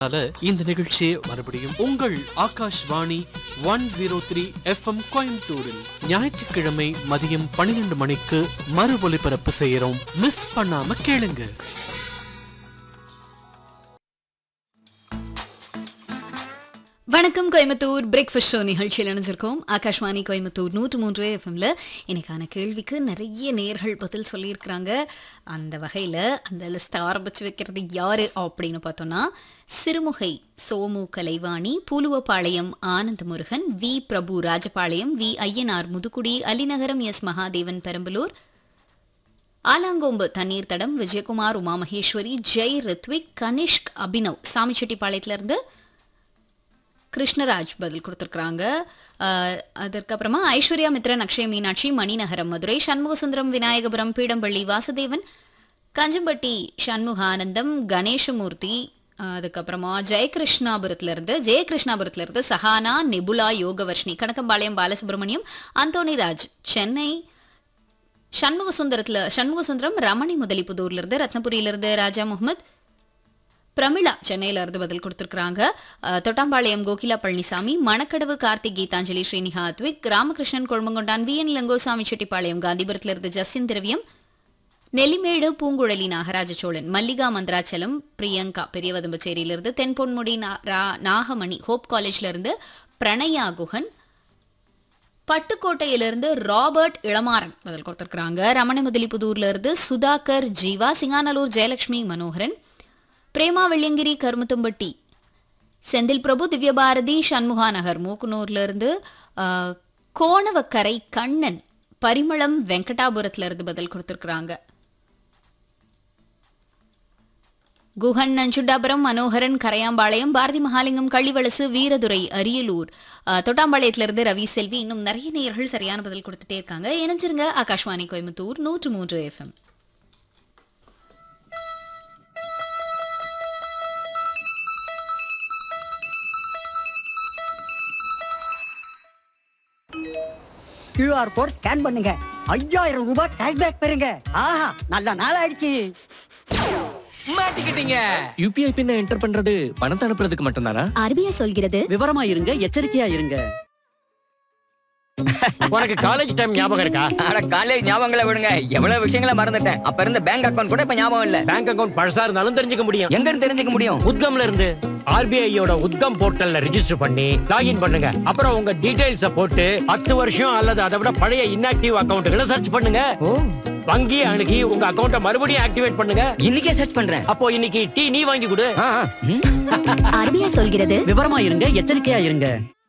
அதனால இந்த நிகழ்ச்சியை மறுபடியும் உங்கள் Akashvani one zero three FM கோயம்புத்தூரில் ஞாயிற்றுக்கிழமை மதியம் பன்னிரெண்டு மணிக்கு மறு ஒலிபரப்பு செய்யறோம் மிஸ் பண்ணாம கேளுங்க வணக்கம் கோயம்புத்தூர் பிரேக்ஃபாஸ்ட் ஷோ நிகழ்ச்சியில் இணைஞ்சிருக்கோம் ஆகாஷ்வாணி கோயம்புத்தூர் நூற்று மூன்று எஃப்எம்ல இன்னைக்கான கேள்விக்கு நிறைய நேர்கள் பதில் சொல்லியிருக்கிறாங்க அந்த வகையில் அந்த லிஸ்ட் ஆரம்பிச்சு வைக்கிறது யாரு அப்படின்னு பார்த்தோம்னா Sirumugai Somu Kalaivani Pooluvapalayam Anandha Murugan V Prabhu Rajapalayam V Ayyanar Muthukudi Alinagaram S Mahadevan Perambalur Alangombu தண்ணீர் தடம் விஜயகுமார் உமா மகேஸ்வரி ஜெய் ரித்விக் கனிஷ்க் அபினவ் சாமிச்செட்டிப்பாளையத்திலிருந்து கிருஷ்ணராஜ் பதில் கொடுத்துருக்குறாங்க அதற்கப்புறமா ஐஸ்வர்யா மித்ரன் அக்ஷய மீனாட்சி மணிநகரம் மதுரை சண்முகசுந்தரம் விநாயகபுரம் பீடம்பள்ளி வாசுதேவன் கஞ்சம்பட்டி சண்முகானந்தம் கணேசமூர்த்தி அஹ், அதுக்கப்புறமா ஜெயகிருஷ்ணாபுரத்துலேருந்து ஜெயகிருஷ்ணாபுரத்துலேருந்து சஹானா நெபுலா யோகவர்ஷினி கணக்கம்பாளையம் பாலசுப்ரமணியம் அந்தோணி ராஜ் சென்னை சண்முகசுந்தரத்தில் சண்முகசுந்தரம் ரமணி முதலிப்புதூர்லேருந்து ரத்னபுரியிலிருந்து ராஜா முகமது பிரமிளா சென்னையில இருந்து பதில் கொடுத்துருக்காங்க தொட்டாம்பாளையம் கோகிலா பழனிசாமி மணக்கடவு கார்த்திக் கீதாஞ்சலி ஸ்ரீனிகா அத்விக் ராமகிருஷ்ணன் கொழுமங்கொண்டான் வி என் லங்கோசாமி செட்டிப்பாளையம் காந்திபுரத்துல இருந்து ஜஸ்டின் திரவியம் நெல்லிமேடு பூங்குழலி நாகராஜ சோழன் மல்லிகா மந்திராச்சலம் பிரியங்கா பெரியவதம்பச்சேரியிலிருந்து தென்பொன்முடி நா- ரா- நாகமணி ஹோப் காலேஜ்ல இருந்து பிரணயா குஹன் பட்டுக்கோட்டையிலிருந்து ராபர்ட் இளமாறன் பதில் கொடுத்திருக்காங்க ரமண முதலிப்புதூர்ல இருந்து சுதாகர் ஜீவா சிங்கானலூர் ஜெயலட்சுமி மனோகரன் பிரேமா வெள்ளியங்கிரி கருமத்தும்பட்டி செந்தில் பிரபு திவ்யபாரதி சண்முகா நகர் மூக்குனூர்ல இருந்து ஆஹ், கோணவக்கரை கண்ணன் பரிமளம் வெங்கடாபுரத்துல இருந்து பதில் கொடுத்திருக்கிறாங்க குஹன் நஞ்சுண்டாபுரம் மனோகரன் கரையாம்பாளையம் பாரதி மகாலிங்கம் கள்ளிவளசு வீரதுரை அரியலூர் ஆஹ், தொட்டாம்பாளையத்திலிருந்து ரவி செல்வி இன்னும் நிறைய நேயர்கள் சரியான பதில் கொடுத்துட்டே இருக்காங்க இணைஞ்சிருங்க ஆகாஷ்வாணி கோயம்புத்தூர் நூற்று மூன்று எஃப்எம் கியூஆர் கோட் ஸ்கேன் பண்ணுங்க ஐயாயிரம் ரூபாய் கேஷ்பேக் பெறுங்க ஆஹா நல்ல நாள் ஆயிடுச்சு மாட்டிக்கிட்டீங்க யூபிஐ பின்ன என்டர் பண்றது பணத்தை அனுப்புறதுக்கு மட்டும்தானா ஆர்பிஐ சொல்கிறது விவரமா இருங்க எச்சரிக்கையா இருங்க உனக்கு காலேஜ் டைம் ஞாபகம் இருக்கா அட காலேஜ் ஞாபகங்களை விடுங்க எவ்வளவு விஷயங்களை மறந்துட்டேன் அப்ப இருந்த பேங்க் அக்கவுண்ட் கூட இப்ப ஞாபகம் இல்ல பேங்க் அக்கவுண்ட் பழசா இருந்தாலும் தெரிஞ்சுக்க முடியும் எங்க இருந்து தெரிஞ்சுக்க முடியும் உத்கம்ல இருந்து ஆர்பிஐயோட உத்கம் போர்ட்டல்ல ரெஜிஸ்டர் பண்ணி லாகின் பண்ணுங்க அப்புறம் உங்க டீடைல்ஸ போட்டு பத்து வருஷம் அல்லது அதை விட பழைய இன்ஆக்டிவ் அக்கவுண்ட்களை சர்ச் பண்ணுங்க ஓ வங்கி அணுகி உங்க அக்கவுண்ட மறுபடியும் ஆக்டிவேட் பண்ணுங்க இன்னைக்கே சர்ச் பண்றேன் அப்போ இன்னைக்கு டீ நீ வாங்கி கொடு ஆ, ஆ. ம். ஆர்பிஐ சொல்கிறது விவரமா இருங்க எச்சரிக்கையா இருங்க